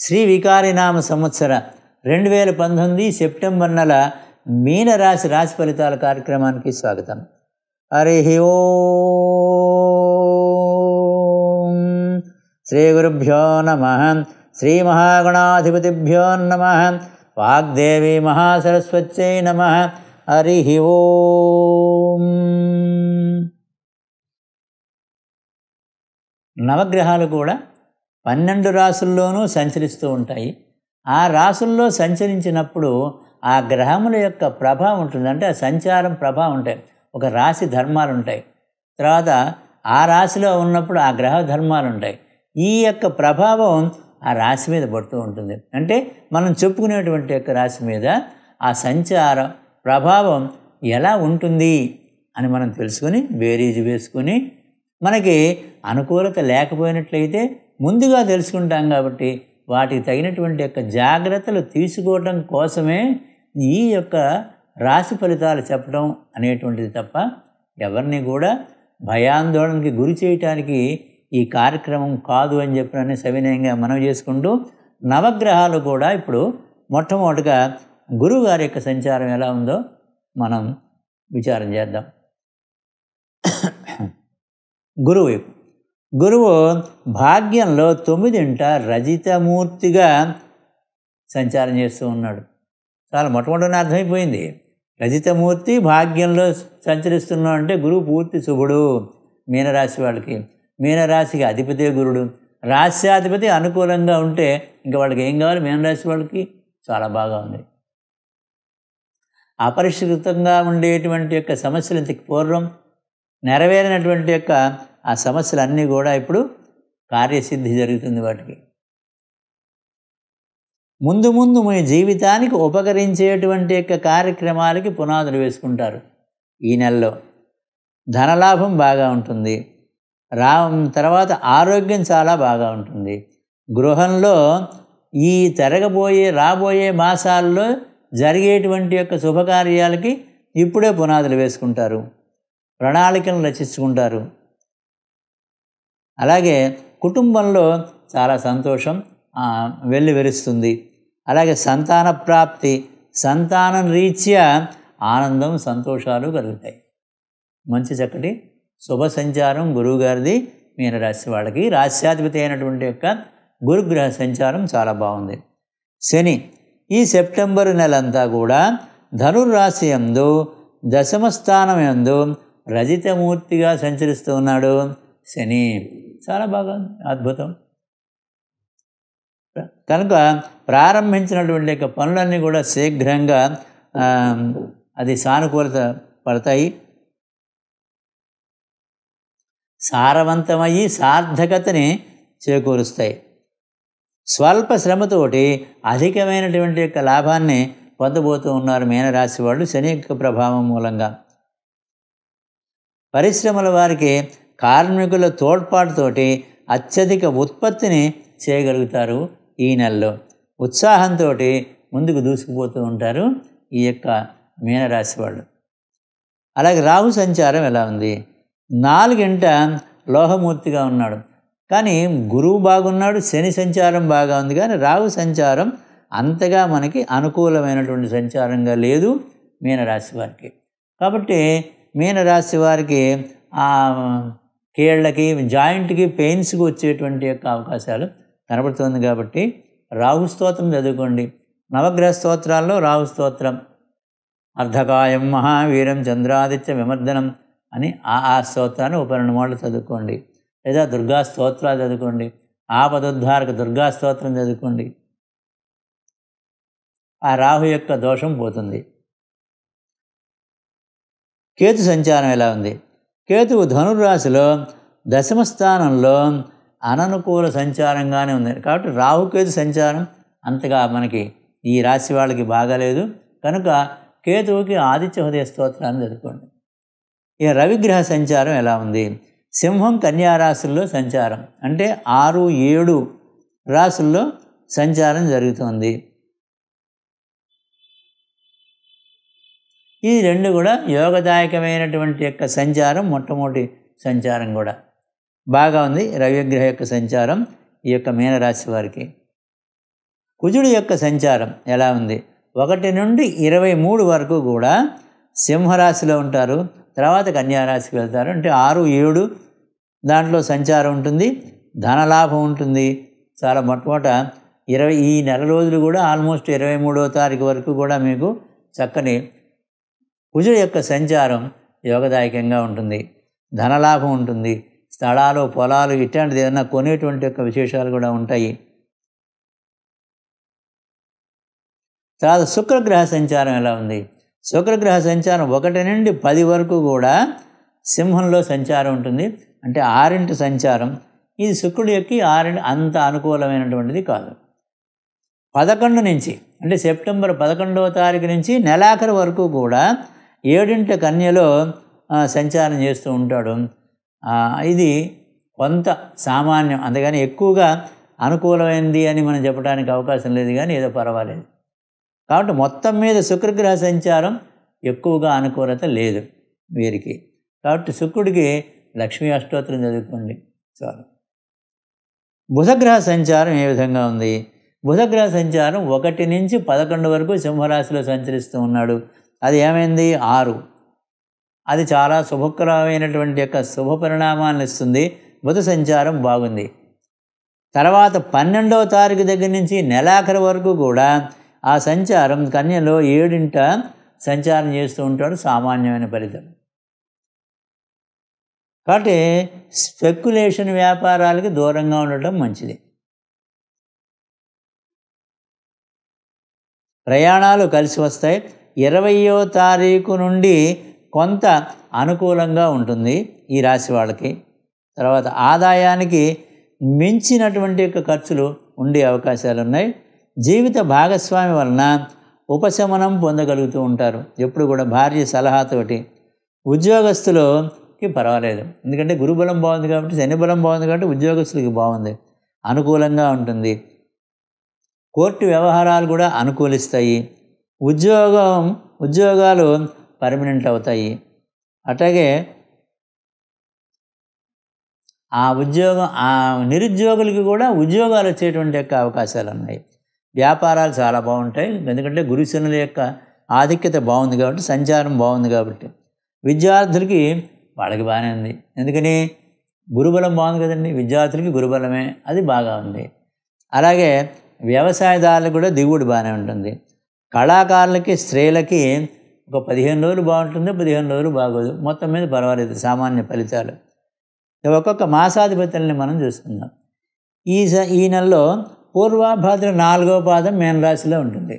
శ్రీ వికారినామ సంవత్సర రెండు వేల పంతొమ్మిది సెప్టెంబర్ నెల మీనరాశి రాశి ఫలితాల కార్యక్రమానికి స్వాగతం హరి ఓం శ్రీ గురుభ్యో నమ శ్రీ మహాగణాధిపతిభ్యో నమ వాగ్దేవి మహాసరస్వత్యై నమ హరి ఓం నవగ్రహాలు కూడా పన్నెండు రాసుల్లోనూ సంచరిస్తూ ఉంటాయి ఆ రాసుల్లో సంచరించినప్పుడు ఆ గ్రహముల యొక్క ప్రభావం ఉంటుంది అంటే ఆ సంచారం ప్రభావం ఉంటాయి ఒక రాశి ధర్మాలు ఉంటాయి తర్వాత ఆ రాశిలో ఉన్నప్పుడు ఆ గ్రహ ధర్మాలు ఉంటాయి ఈ యొక్క ప్రభావం ఆ రాశి మీద పడుతూ ఉంటుంది అంటే మనం చెప్పుకునేటువంటి యొక్క రాశి మీద ఆ సంచార ప్రభావం ఎలా ఉంటుంది అని మనం తెలుసుకొని బేరీజు వేసుకొని మనకి అనుకూలత లేకపోయినట్లయితే ముందుగా తెలుసుకుంటాం కాబట్టి వాటికి తగినటువంటి యొక్క జాగ్రత్తలు తీసుకోవడం కోసమే ఈ యొక్క రాశి ఫలితాలు చెప్పడం అనేటువంటిది తప్ప ఎవరిని కూడా భయాందోళనకి గురి చేయటానికి ఈ కార్యక్రమం కాదు అని చెప్పిన సవినయంగా మనం చేసుకుంటూ నవగ్రహాలు కూడా ఇప్పుడు మొట్టమొదటిగా గురువు గారి యొక్క సంచారం ఎలా ఉందో మనం విచారం చేద్దాం గురువు వైపు గురువు భాగ్యంలో తొమ్మిదింట రజితమూర్తిగా సంచారం చేస్తూ ఉన్నాడు చాలా మొట్టమొదటి అర్థమైపోయింది రజితమూర్తి భాగ్యంలో సంచరిస్తున్నాడు అంటే గురువు పూర్తి శుభుడు మీనరాశి వాళ్ళకి మీనరాశికి అధిపతే గురుడు రాశ్యాధిపతి అనుకూలంగా ఉంటే ఇంకా వాళ్ళకి ఏం కావాలి మీనరాశి వాళ్ళకి చాలా బాగా ఉంది అపరిష్కృతంగా ఉండేటువంటి యొక్క సమస్యలు ఇంతకు పూర్వం నెరవేరినటువంటి యొక్క ఆ సమస్యలన్నీ కూడా ఇప్పుడు కార్యసిద్ధి జరుగుతుంది వాటికి ముందు ముందు మీ జీవితానికి ఉపకరించేటువంటి యొక్క కార్యక్రమాలకి పునాదులు వేసుకుంటారు ఈ నెలలో ధనలాభం బాగా ఉంటుంది రా తర్వాత ఆరోగ్యం చాలా బాగా ఉంటుంది గృహంలో ఈ జరగబోయే రాబోయే మాసాల్లో జరిగేటువంటి యొక్క శుభకార్యాలకి ఇప్పుడే పునాదులు వేసుకుంటారు ప్రణాళికలను రచించుకుంటారు అలాగే కుటుంబంలో చాలా సంతోషం వెళ్ళి వెరుస్తుంది అలాగే సంతాన ప్రాప్తి సంతానం రీత్యా ఆనందం సంతోషాలు కలుగుతాయి మంచి చక్కటి శుభ సంచారం గురువుగారిది మీన రాశి వాళ్ళకి రాశ్యాధిపతి అయినటువంటి యొక్క గురుగ్రహ సంచారం చాలా బాగుంది శని ఈ సెప్టెంబర్ నెలంతా కూడా ధనుర్రాశి ఎందు దశమ స్థానం ఎందు రజితమూర్తిగా సంచరిస్తూ ఉన్నాడు శని చాలా బాగా అద్భుతం కనుక ప్రారంభించినటువంటి యొక్క పనులన్నీ కూడా శీఘ్రంగా అది సానుకూలత పడతాయి సారవంతమయ్యి సార్థకతని చేకూరుస్తాయి స్వల్ప శ్రమతోటి అధికమైనటువంటి యొక్క లాభాన్ని పొందబోతూ ఉన్నారు మీనరాశి వాళ్ళు శని యొక్క ప్రభావం మూలంగా పరిశ్రమల వారికి కార్మికుల తోడ్పాటుతోటి అత్యధిక ఉత్పత్తిని చేయగలుగుతారు ఈ నెలలో ఉత్సాహంతో ముందుకు దూసుకుపోతూ ఉంటారు ఈ యొక్క మీనరాశి వాళ్ళు అలాగే రాహు సంచారం ఎలా ఉంది నాలుగింట లోహమూర్తిగా ఉన్నాడు కానీ గురువు బాగున్నాడు శని సంచారం బాగా ఉంది కానీ రాహు సంచారం అంతగా మనకి అనుకూలమైనటువంటి సంచారంగా లేదు మీనరాశి వారికి కాబట్టి మీనరాశి వారికి కీళ్ళకి జాయింట్కి పెయిన్స్కి వచ్చేటువంటి యొక్క అవకాశాలు కనబడుతుంది కాబట్టి రాహు స్తోత్రం చదువుకోండి నవగ్రహ స్తోత్రాల్లో రాహు స్తోత్రం అర్ధకాయం మహావీరం చంద్రాదిత్య విమర్దనం అని ఆ ఆ స్తోత్రాన్ని ఒక రెండు మాటలు చదువుకోండి లేదా దుర్గా స్తోత్రాలు చదువుకోండి ఆపదుద్ధారక దుర్గా స్తోత్రం చదువుకోండి ఆ రాహు యొక్క దోషం పోతుంది కేతు సంచారం ఎలా ఉంది కేతువు ధనుర్రాశిలో దశమ స్థానంలో అననుకూల సంచారంగానే ఉంది కాబట్టి రాహుకేతు సంచారం అంతగా మనకి ఈ రాశి వాళ్ళకి బాగాలేదు కనుక కేతువుకి ఆదిత్య హృదయ స్తోత్రాన్ని చదువుకోండి ఇక రవిగ్రహ సంచారం ఎలా ఉంది సింహం కన్యా రాశుల్లో సంచారం అంటే ఆరు ఏడు రాశుల్లో సంచారం జరుగుతుంది ఈ రెండు కూడా యోగదాయకమైనటువంటి యొక్క సంచారం మొట్టమొదటి సంచారం కూడా బాగా ఉంది రవిగ్రహ యొక్క సంచారం ఈ యొక్క మీనరాశి వారికి కుజుడి యొక్క సంచారం ఎలా ఉంది ఒకటి నుండి ఇరవై మూడు వరకు కూడా సింహరాశిలో ఉంటారు తర్వాత కన్యారాశికి వెళ్తారు అంటే ఆరు ఏడు దాంట్లో సంచారం ఉంటుంది ధనలాభం ఉంటుంది చాలా మొట్టమొదట ఇరవై ఈ నెల రోజులు కూడా ఆల్మోస్ట్ ఇరవై మూడో తారీఖు వరకు కూడా మీకు చక్కని కుజుడు యొక్క సంచారం యోగదాయకంగా ఉంటుంది ధనలాభం ఉంటుంది స్థలాలు పొలాలు ఇట్లాంటిది ఏదైనా కొనేటువంటి యొక్క విశేషాలు కూడా ఉంటాయి తర్వాత శుక్రగ్రహ సంచారం ఎలా ఉంది శుక్రగ్రహ సంచారం ఒకటి నుండి పది వరకు కూడా సింహంలో సంచారం ఉంటుంది అంటే ఆరింటి సంచారం ఇది శుక్రుడి యొక్క ఆరింటి అంత అనుకూలమైనటువంటిది కాదు పదకొండు నుంచి అంటే సెప్టెంబర్ పదకొండవ తారీఖు నుంచి నెలాఖరు వరకు కూడా ఏడింట కన్యలో ఆ, సంచారం చేస్తూ ఉంటాడు ఆ, ఇది కొంత సామాన్యం అందుకని ఎక్కువగా అనుకూలమైంది అని మనం చెప్పడానికి అవకాశం లేదు కానీ ఏదో పర్వాలేదు కాబట్టి మొత్తం మీద శుక్రగ్రహ సంచారం ఎక్కువగా అనుకూలత లేదు వీరికి కాబట్టి శుక్రుడికి లక్ష్మీ అష్టోత్తరం చదువుకోండి చాలు బుధగ్రహ సంచారం ఏ విధంగా ఉంది బుధగ్రహ సంచారం ఒకటి నుంచి పదకొండు వరకు సింహరాశిలో సంచరిస్తూ ఉన్నాడు అది ఏమైంది ఆరు అది చాలా శుభకరమైనటువంటి యొక్క శుభ పరిణామాలను ఇస్తుంది బుధ సంచారం బాగుంది తర్వాత పన్నెండవ తారీఖు దగ్గర నుంచి నెలాఖరు వరకు కూడా ఆ సంచారం కన్యలో ఏడింట సంచారం చేస్తూ ఉంటాడు సామాన్యమైన ఫలితం కాబట్టి స్పెక్యులేషన్ వ్యాపారాలకి దూరంగా ఉండటం మంచిది ప్రయాణాలు కలిసి వస్తాయి ఇరవయో తారీఖు నుండి కొంత అనుకూలంగా ఉంటుంది ఈ రాశి వాళ్ళకి తర్వాత ఆదాయానికి మించినటువంటి యొక్క ఖర్చులు ఉండే అవకాశాలు ఉన్నాయి జీవిత భాగస్వామి వలన ఉపశమనం పొందగలుగుతూ ఉంటారు ఎప్పుడు కూడా భార్య సలహాతోటి ఉద్యోగస్తులకి పర్వాలేదు ఎందుకంటే గురుబలం బాగుంది కాబట్టి శని బలం బాగుంది కాబట్టి ఉద్యోగస్తులకి బాగుంది అనుకూలంగా ఉంటుంది కోర్టు వ్యవహారాలు కూడా అనుకూలిస్తాయి ఉద్యోగం ఉద్యోగాలు పర్మనెంట్ అవుతాయి అట్లాగే ఆ ఉద్యోగం ఆ నిరుద్యోగులకి కూడా ఉద్యోగాలు వచ్చేటువంటి యొక్క అవకాశాలు ఉన్నాయి వ్యాపారాలు చాలా బాగుంటాయి ఎందుకంటే గురుశనుల యొక్క ఆధిక్యత బాగుంది కాబట్టి సంచారం బాగుంది కాబట్టి విద్యార్థులకి వాళ్ళకి బాగానే ఉంది ఎందుకని గురుబలం బాగుంది కదండి విద్యార్థులకి గురుబలమే అది బాగా ఉంది అలాగే వ్యవసాయదారులకు కూడా దిగుబడి బాగానే ఉంటుంది కళాకారులకి స్త్రీలకి ఒక పదిహేను రోజులు బాగుంటుంది పదిహేను రోజులు బాగోదు మొత్తం మీద పర్వాలేదు సామాన్య ఫలితాలు ఒక్కొక్క మాసాధిపతుల్ని మనం చూసుకుందాం ఈ స- ఈ నెలలో పూర్వాభాద్ర నాలుగో పాదం మేన రాశిలో ఉంటుంది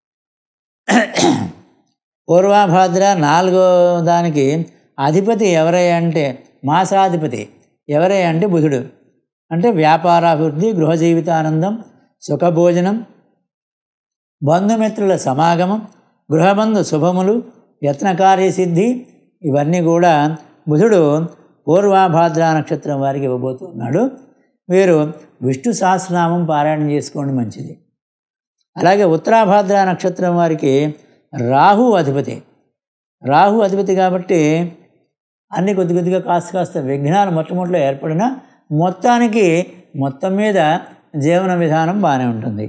పూర్వాభాద్ర నాలుగో దానికి అధిపతి ఎవరయ్యా అంటే మాసాధిపతి ఎవరయ్యా అంటే బుధుడు అంటే వ్యాపారాభివృద్ధి గృహ జీవితానందం సుఖభోజనం బంధుమిత్రుల సమాగమం గృహబంధు శుభములు యత్నకార్యసిద్ధి ఇవన్నీ కూడా బుధుడు పూర్వాభాద్ర నక్షత్రం వారికి ఇవ్వబోతున్నాడు వీరు విష్ణు సహస్రనామం పారాయణం చేసుకోండి మంచిది అలాగే ఉత్తరాభాద్ర నక్షత్రం వారికి రాహు అధిపతి రాహు అధిపతి కాబట్టి అన్ని కొద్ది కొద్దిగా కాస్త కాస్త విఘ్నాలు మొట్టమొదటిలో ఏర్పడినా మొత్తానికి మొత్తం మీద జీవన విధానం బాగానే ఉంటుంది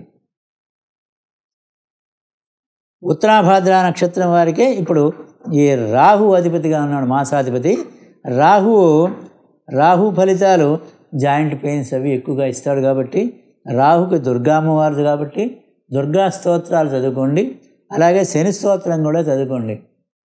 ఉత్తరాభాద్ర నక్షత్రం వారికే ఇప్పుడు ఈ రాహు అధిపతిగా ఉన్నాడు మాసాధిపతి రాహువు రాహు ఫలితాలు జాయింట్ పెయిన్స్ అవి ఎక్కువగా ఇస్తాడు కాబట్టి రాహుకి దుర్గామ్మవారిది కాబట్టి దుర్గా స్తోత్రాలు చదువుకోండి అలాగే శని స్తోత్రం కూడా చదువుకోండి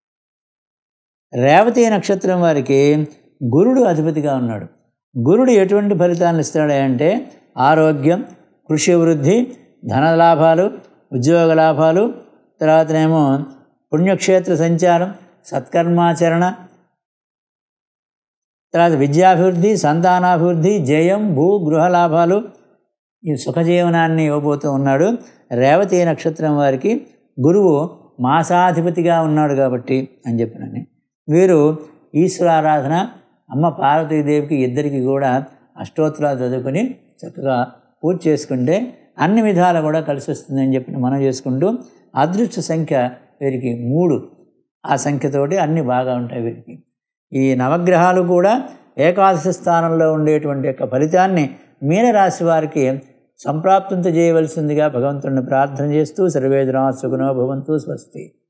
రేవతి నక్షత్రం వారికి గురుడు అధిపతిగా ఉన్నాడు గురుడు ఎటువంటి ఫలితాలను ఇస్తాడు అంటే ఆరోగ్యం కృషి వృద్ధి ధన లాభాలు ఉద్యోగ లాభాలు తర్వాతనేమో పుణ్యక్షేత్ర సంచారం సత్కర్మాచరణ తర్వాత విద్యాభివృద్ధి సంతానాభివృద్ధి జయం భూ గృహ లాభాలు ఈ సుఖజీవనాన్ని ఇవ్వబోతూ ఉన్నాడు రేవతి నక్షత్రం వారికి గురువు మాసాధిపతిగా ఉన్నాడు కాబట్టి అని చెప్పినని వీరు ఈశ్వరారాధన అమ్మ పార్వతీదేవికి ఇద్దరికి కూడా అష్టోత్తరాలు చదువుకొని చక్కగా పూజ చేసుకుంటే అన్ని విధాలు కూడా కలిసి వస్తుందని చెప్పి మనం చేసుకుంటూ అదృష్ట సంఖ్య వీరికి మూడు ఆ సంఖ్యతోటి అన్నీ బాగా ఉంటాయి వీరికి ఈ నవగ్రహాలు కూడా ఏకాదశి స్థానంలో ఉండేటువంటి యొక్క ఫలితాన్ని మీనరాశి వారికి సంప్రాప్తంతో చేయవలసిందిగా భగవంతుడిని ప్రార్థన చేస్తూ సర్వేదనా సుగుణో భవంతు స్వస్తి